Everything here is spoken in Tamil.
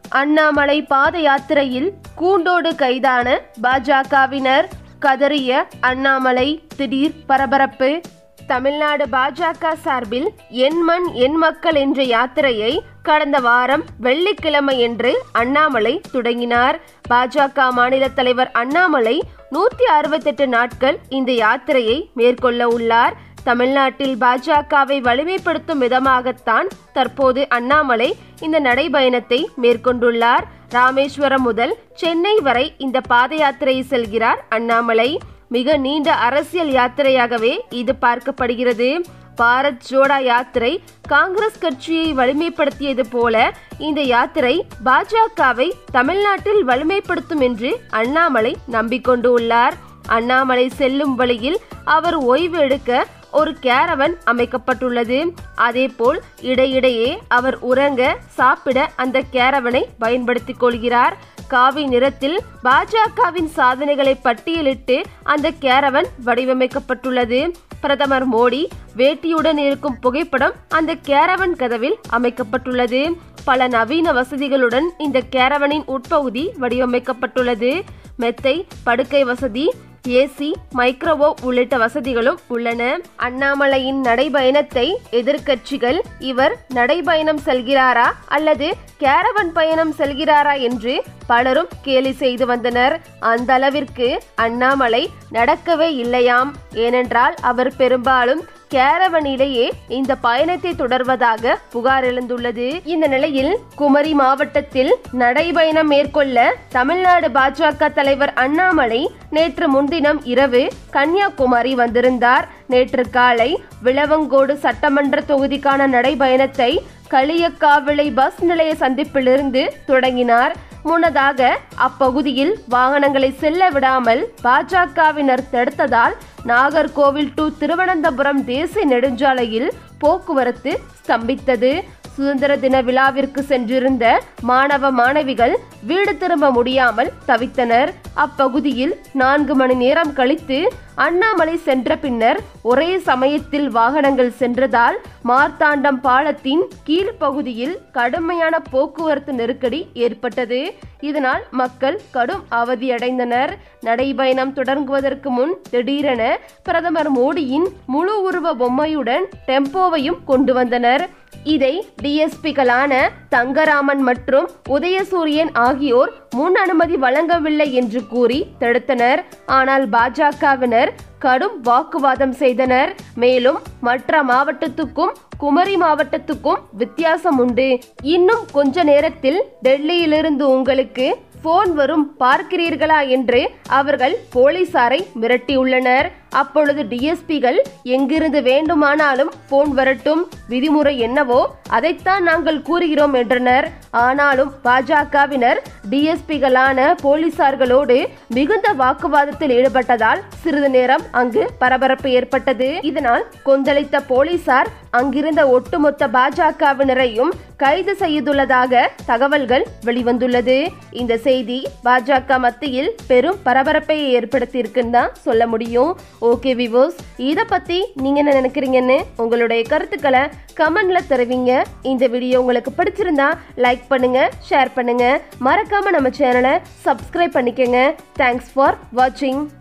அண்ணாமலை பாத யாத்திரையில் கூண்டோடு கைதான பாஜகவினர் கதறிய அண்ணாமலை திடீர் பரபரப்பு தமிழ்நாடு பாஜக சார்பில் என் மண் என் மக்கள் என்ற யாத்திரையை கடந்த வாரம் வெள்ளிக்கிழமையன்று அண்ணாமலை தொடங்கினார் பாஜக மாநில தலைவர் அண்ணாமலை நூத்தி அறுபத்தெட்டு நாட்கள் இந்த யாத்திரையை மேற்கொள்ள உள்ளார் தமிழ்நாட்டில் பாஜகவை வலிமைப்படுத்தும் விதமாகத்தான் தற்போது அண்ணாமலை இந்த நடைபயணத்தை மேற்கொண்டுள்ளார் ராமேஸ்வரம் முதல் சென்னை வரை இந்த பாத யாத்திரையை செல்கிறார் அண்ணாமலை மிக நீண்ட அரசியல் யாத்திரையாகவே இது பார்க்கப்படுகிறது பாரத் ஜோடா யாத்திரை காங்கிரஸ் கட்சியை வலிமைப்படுத்தியது போல இந்த யாத்திரை பாஜகவை தமிழ்நாட்டில் வலிமைப்படுத்தும் என்று அண்ணாமலை நம்பிக்கொண்டு உள்ளார் அண்ணாமலை செல்லும் வழியில் அவர் ஓய்வு எடுக்க ஒரு கேரவன் அமைக்கப்பட்டுள்ளது அதேபோல் இடையிடையே அவர் உறங்க சாப்பிட அந்த கேரவனை பயன்படுத்திக் கொள்கிறார் காவி நிறத்தில் பாஜகவின் சாதனைகளை பட்டியலிட்டு அந்த கேரவன் வடிவமைக்கப்பட்டுள்ளது பிரதமர் மோடி வேட்டியுடன் இருக்கும் புகைப்படம் அந்த கேரவன் கதவில் அமைக்கப்பட்டுள்ளது பல நவீன வசதிகளுடன் இந்த கேரவனின் உட்பகுதி வடிவமைக்கப்பட்டுள்ளது மெத்தை படுக்கை வசதி ஏசி மைக்ரோவேவ் உள்ளிட்ட வசதிகளும் உள்ளன அண்ணாமலையின் நடைபயணத்தை எதிர்க்கட்சிகள் இவர் நடைபயணம் செல்கிறாரா அல்லது கேரவன் பயணம் செல்கிறாரா என்று பலரும் கேலி செய்து வந்தனர் அந்த அளவிற்கு அண்ணாமலை நடக்கவே இல்லையாம் ஏனென்றால் அவர் பெரும்பாலும் கேரவனிலேயே இந்த பயணத்தை தொடர்வதாக புகார் எழுந்துள்ளது இந்த நிலையில் குமரி மாவட்டத்தில் நடைபயணம் மேற்கொள்ள தமிழ்நாடு பாஜக தலைவர் அண்ணாமலை நேற்று முன்தினம் இரவு கன்னியாகுமரி வந்திருந்தார் நேற்று காலை விளவங்கோடு சட்டமன்ற தொகுதிக்கான நடைபயணத்தை களியக்காவிளை பஸ் நிலைய சந்திப்பிலிருந்து தொடங்கினார் முன்னதாக அப்பகுதியில் வாகனங்களை செல்ல விடாமல் பாஜகவினர் தடுத்ததால் நாகர்கோவில் டு திருவனந்தபுரம் தேசிய நெடுஞ்சாலையில் போக்குவரத்து ஸ்தம்பித்தது சுதந்திர தின விழாவிற்கு சென்றிருந்த மாணவ மாணவிகள் வீடு திரும்ப முடியாமல் தவித்தனர் அப்பகுதியில் நான்கு மணி நேரம் கழித்து அண்ணாமலை சென்ற பின்னர் ஒரே சமயத்தில் வாகனங்கள் சென்றதால் மார்த்தாண்டம் பாலத்தின் கீழ்ப்பகுதியில் கடுமையான போக்குவரத்து நெருக்கடி ஏற்பட்டது இதனால் மக்கள் கடும் அவதியடைந்தனர் நடைபயணம் தொடங்குவதற்கு முன் திடீரென பிரதமர் மோடியின் முழு உருவ பொம்மையுடன் டெம்போவையும் கொண்டு வந்தனர் இதை டிஎஸ்பிகளான தங்கராமன் மற்றும் உதயசூரியன் ஆகியோர் முன் அனுமதி வழங்கவில்லை என்று கூறி தடுத்தனர் ஆனால் பாஜகவினர் கடும் வாக்குவாதம் செய்தனர் மேலும் மற்ற மாவட்டத்துக்கும் குமரி மாவட்டத்துக்கும் வித்தியாசம் உண்டு இன்னும் கொஞ்ச நேரத்தில் டெல்லியிலிருந்து உங்களுக்கு போன் வரும் பார்க்கிறீர்களா என்று அவர்கள் போலீசாரை மிரட்டியுள்ளனர் அப்பொழுது டிஎஸ்பிகள் எங்கிருந்து வேண்டுமானாலும் போன் வரட்டும் விதிமுறை என்னவோ அதைத்தான் நாங்கள் கூறுகிறோம் என்றனர் ஆனாலும் பாஜகவினர் டிஎஸ்பிகளான போலீசார்களோடு மிகுந்த வாக்குவாதத்தில் ஈடுபட்டதால் சிறிது நேரம் அங்கு பரபரப்பு ஏற்பட்டது இதனால் கொந்தளித்த போலீசார் அங்கிருந்த ஒட்டுமொத்த பாஜகவினரையும் கைது செய்துள்ளதாக தகவல்கள் வெளிவந்துள்ளது இந்த செய்தி பாஜக மத்தியில் பெரும் பரபரப்பை ஏற்படுத்தியிருக்குன்னு தான் சொல்ல முடியும் ஓகே விவோஸ் இதை பத்தி நீங்க என்ன நினைக்கிறீங்கன்னு உங்களுடைய கருத்துக்களை கமெண்ட்ல தெரிவிங்க இந்த வீடியோ உங்களுக்கு பிடிச்சிருந்தா லைக் பண்ணுங்க ஷேர் பண்ணுங்க மறக்காம நம்ம சேனலை சப்ஸ்கிரைப் பண்ணிக்கங்க தேங்க்ஸ் ஃபார் வாட்சிங்